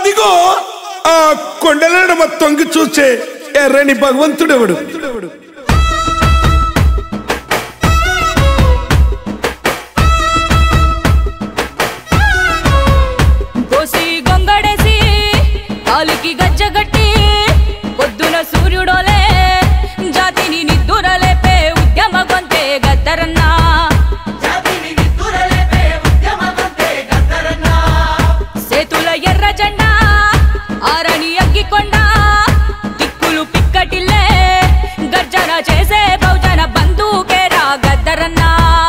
అదిగో ఆ కొండలడమ తొంగి చూసే ఎర్రని భగవంతుడెవడు కోసి గొంగడేసి కాలికి గజ్జగట్టి పొద్దున సూర్యుడోలే జాతిని నిద్దురలేపే ఉద్యమ గొంతే గద్దరన్నా సేతుల ఎర్ర జెండా ఆరని అగ్గికొండ దిక్కులు పిక్కటిల్లే గర్జన చేసే బహుజన బంధుకేరా గద్దరన్నా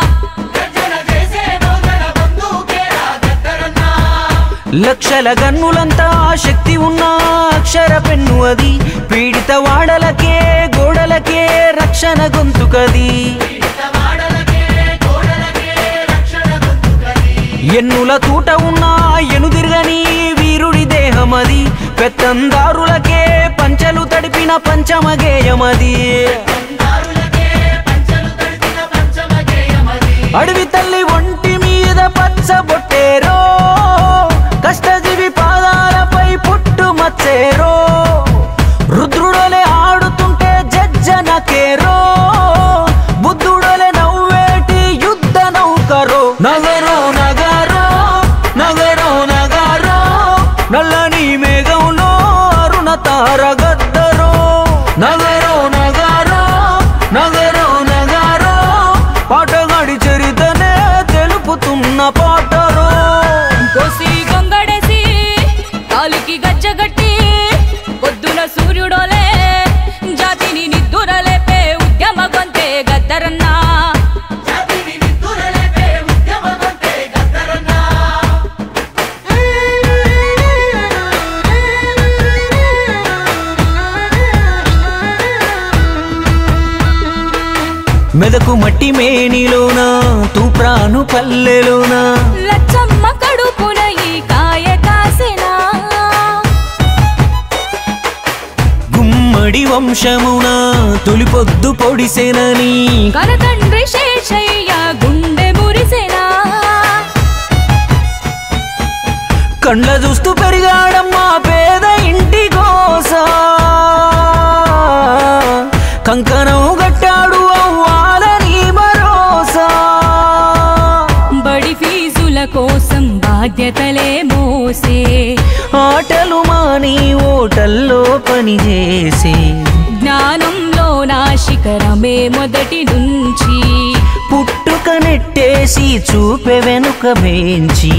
లక్షల గన్నులంతా శక్తి ఉన్న అక్షర పెన్ను అది పీడిత వాడలకే గోడలకే రక్షణ గొంతుకది ఎన్నుల తూట ఉన్న ఎనుదిరగని వీరుడి దేహమది పెత్తందారులకే పంచలు తడిపిన పంచమగేయమది అడవి తల్లి ఒంటి మీద పచ్చబొట్టేరో కష్టజీవి పాదాలపై పుట్టు మచ్చేరో రుద్రుడోలే ఆడుతుంటే జజ్జనకేరో బుద్ధుడోలే నవ్వేటి యుద్ధ నౌకరో నగరో నగరో నగరో నగరో నల్లని మేఘంలో అరుణ తారగద్దరో నగరో నగరో నగరో నగరో పాటగాడి చరితనే తెలుపుతున్న పాటరో కోసి గొంగడేసి కాలికి గజ్జగట్టి పొద్దున సూర్యుడోలే జాతిని నిద్దురలేపే ఉద్యమ గొంతే గద్దరన్నా మెదకు మట్టి మేనిలోన తూప్రాను పల్లెలోన లచ్చమ్మ కడుపున ఈ కాయ కాసినా గుమ్మడి వంశమున తొలిపొద్దు పొడిసెనని కనతండ్రి శేషయ్య గుండె మురిసెనా కండ్ల చూస్తూ పెరిగాడమ్మా పేద ఇంటి కోస కంకణం గట్టాడు అవ్వాలని మరోసా బడి ఫీజుల కోసం బాధ్యతలే మోసే ఆటలు మాని ఓటల్లో పనిచేసి జ్ఞానంలో నా శిఖరమే మొదటి నుంచి పుట్టుక నెట్టేసి చూపె వెనుక వేంచి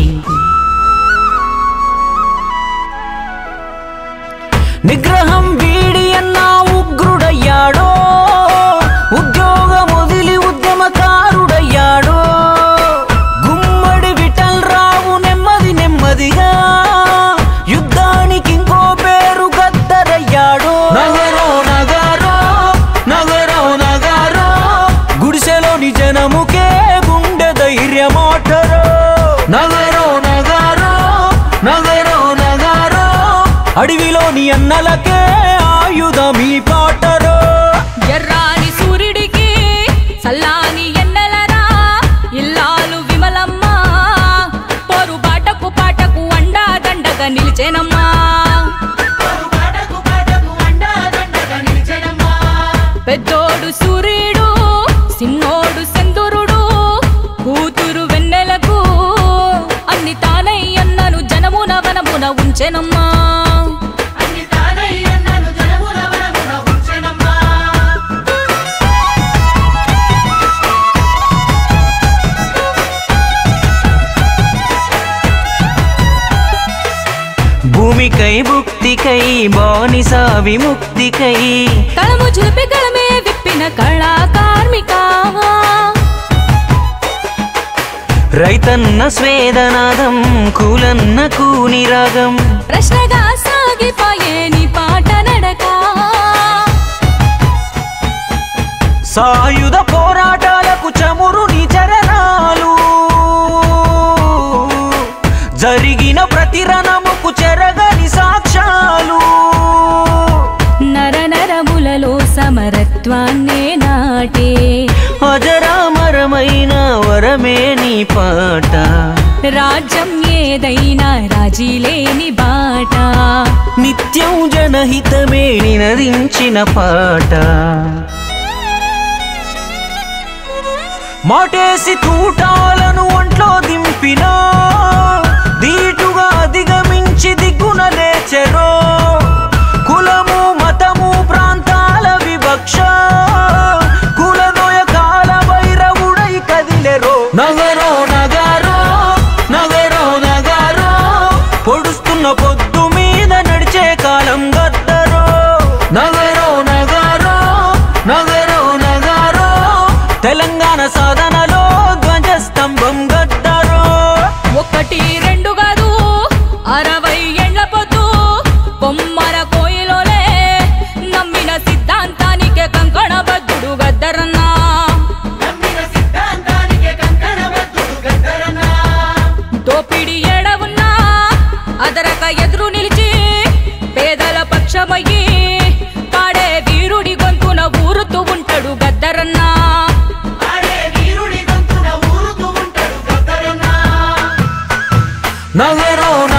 నిగ్రహం వీడి అన్న ఉగ్రుడయ్యాడో ఉద్యోగం వదిలి ఉద్యమకారుడయ్యాడో గుమ్మడి విఠల్ రావు నెమ్మది నెమ్మదిగా యుద్ధానికి ఇంకో పేరు గద్దరయ్యాడో నగరో నగరో నగరో నగరో గుడిసెలోని జనముకే గుండె ధైర్యమాటరో నగరో నగరో నగరో నగరో అడవిలోని అన్నలకే ఆయుధమీ పాటరో ఎర్రాని సూర్యుడికి చల్లాని ఎన్నెలరా ఇల్లాలు విమలమ్మ పోరు బాటకు పాటకు అండా దండగా నిలిచేనమ్మా పెద్దోడు సూర్యుడు సిన్నోడు సెందురుడు కూతురు వెన్నెలకు అన్ని తానై అన్నను జనమున వనమున ఉంచెనమ్మా భూమికై భుక్తికై బానిస విముక్తికై కళము చులిపి కళమే విప్పిన కళా కార్మిక రైతన్న స్వేదనాదం కూలన్న కూని రాగం ప్రశ్నగా సాగిపోయే నీ పాట నడక సాయుధ పోరాటాలకు చమురుని చరణాలు జరిగిన ప్రతి రణముకు చెరగని సాక్ష్యాలు నర నరములలో సమరత్వాన్నే నాటే అజరామరమైన వరమే నీ పాట రాజ్యం ఏదైనా రాజీ లేని బాట జనహితమే నినదించిన పాట మాటేసి తూటాలను ఒంట్లో దింపినా దీటుగా అధిగమించి దిగ్గున లేచెరో కులము మతము ప్రాంతాల వివక్ష కులదోయ కాల వైరవుడై కదిలెరో నగరో నగారో నగరో నగారో పొడుస్తున్న పొద్దు మీద నడిచే కాలం గద్దరో నగరో నగారో నగరో నగారో తెలంగాణ సాధనలో ధ్వజస్తంభం గద్దరో ఒకటి రెండు కాదు అరవై ఎండ్ల పొద్దు కొమ్మర కోయిలోలే నమ్మిన సిద్ధాంతానికే కంకణబద్ధుడు గద్దరన్నా దోపిడి ఏడ ఉన్నా అదరక ఎదురు నిలిచి పేదల పక్షమయ్యి పాడే వీరుడి గొంతున ఊరుతూ ఉంటాడు గద్దరన్నా నగరో